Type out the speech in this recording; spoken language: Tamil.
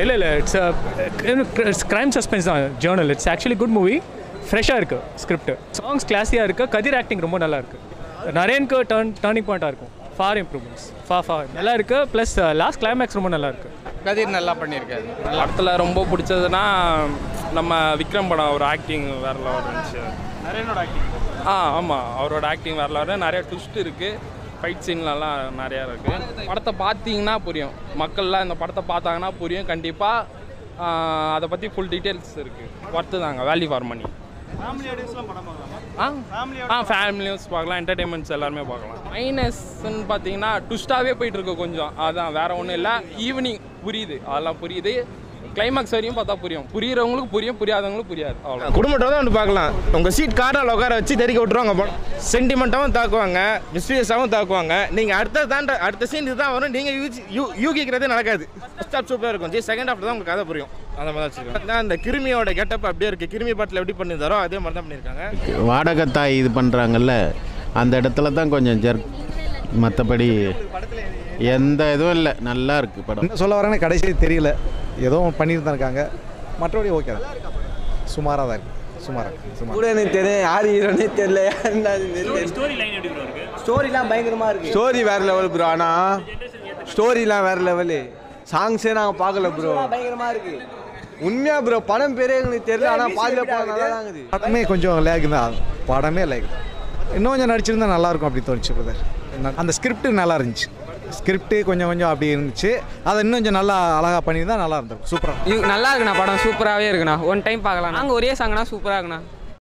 இல்லை இல்லை இட்ஸ் க்ரைம் சஸ்பென்ஸ் தான் genre it's actually good movie ஃப்ரெஷ்ஷாக இருக்குது ஸ்கிரிப்ட் சாங்ஸ் கிளாஸியாக இருக்குது கதிர் ஆக்டிங் ரொம்ப நல்லா இருக்குது நரேனுக்கு டர்ன் டர்னிங் பாயிண்ட்டாக இருக்கும் ஃபார் இம்ப்ரூவ்மெண்ட்ஸ் ஃபா ஃபா நல்லா இருக்குது ப்ளஸ் லாஸ்ட் கிளைமேக்ஸ் ரொம்ப நல்லா இருக்குது கதிர் நல்லா பண்ணியிருக்காரு படத்தில் ரொம்ப பிடிச்சதுன்னா நம்ம விக்ரம் படம் ஒரு ஆக்டிங் வேற லெவல் இருந்துச்சு நரேனோட ஆக்டிங் ஆ ஆமாம் அவரோட ஆக்டிங் வேற லெவல் நிறைய ட்விஸ்ட் இருக்குது ஃபைட் சீன்லலாம் நிறையா இருக்குது படத்தை பார்த்தீங்கன்னா புரியும் மக்கள்லாம் இந்த படத்தை பார்த்தாங்கன்னா புரியும் கண்டிப்பாக அதை பற்றி ஃபுல் டீட்டெயில்ஸ் இருக்குது ஒர்த்து தாங்க வேல்யூ ஃபார் மணி ஆ ஆ ஃபேமிலியும் பார்க்கலாம் என்டர்டெயின்மெண்ட்ஸ் எல்லாருமே பார்க்கலாம் மைனஸ்ன்னு பார்த்தீங்கன்னா ட்விஸ்ட்டாகவே போயிட்டு இருக்கு கொஞ்சம் அதான் வேற ஒன்றும் இல்லை ஈவினிங் புரியுது அதெல்லாம் புரியுது கிளைமாக்ஸ் வரையும் பார்த்தா புரியும் புரியுறவங்களுக்கு புரியும் புரியாதவங்களுக்கு புரியாது அவ்வளோ குடும்பத்தோட தான் வந்து பார்க்கலாம் உங்கள் சீட் காரில் உட்கார வச்சு தெறிக்க விட்ருவாங்க படம் சென்டிமெண்ட்டாகவும் தாக்குவாங்க மிஸ்டீரியஸாகவும் தாக்குவாங்க நீங்கள் அடுத்த தாண்ட அடுத்த சீன் இதுதான் வரும் நீங்கள் யூ யூகிக்கிறதே நடக்காது ஃபஸ்ட் ஹாஃப் சூப்பராக இருக்கும் ஜி செகண்ட் ஹாஃப் தான் உங்களுக்கு கதை புரியும் அந்த மாதிரி தான் வச்சுருக்கோம் அந்த கிருமியோட கெட்டப் அப்படியே இருக்குது கிருமி பாட்டில் எப்படி பண்ணியிருந்தாரோ அதே மாதிரி தான் பண்ணியிருக்காங்க வாடகை தாய் இது பண்ணுறாங்கல்ல அந்த இடத்துல தான் கொஞ்சம் ஜெர்க் மற்றபடி எந்த இதுவும் இல்லை நல்லா இருக்குது படம் என்ன சொல்ல வரேன்னு கடைசி தெரியல ஏதோ பண்ணிட்டு தான் இருக்காங்க மற்றபடி ஓகே தான் சுமாராக தான் இருக்கு சுமாராக சுமார் கூட எனக்கு தெரியும் யார் ஹீரோனே தெரியல ஸ்டோரி லைன் எப்படி ப்ரோ இருக்குது ஸ்டோரிலாம் பயங்கரமா இருக்கு ஸ்டோரி வேற லெவல் ப்ரோ ஆனா ஸ்டோரிலாம் வேற லெவலு சாங்ஸே நாங்கள் பார்க்கல ப்ரோ பயங்கரமா இருக்கு உண்மையா ப்ரோ படம் பேரே எங்களுக்கு தெரியல ஆனால் பாதியில் படம் நல்லா தான் இருக்குது படமே கொஞ்சம் லேக் தான் படமே லேக் இன்னும் கொஞ்சம் நடிச்சிருந்தா நல்லா இருக்கும் அப்படி தோணுச்சு பிரதர் அந்த ஸ்கிரிப்ட் நல்லா இருந்துச்சு ஸ்கிரிப்ட் கொஞ்சம் கொஞ்சம் அப்படி இருந்துச்சு அதை இன்னும் கொஞ்சம் நல்லா அழகாக பண்ணியிருந்தா நல்லா இருந்திருக்கும் சூப்பராக இது நல்லா இருக்குண்ணா படம் சூப்பராகவே இருக்குண்ணா ஒன் டைம் பார்க்கலாம் நாங்கள் ஒரே சாங்னா சூப்பராக இருக்குண்ணா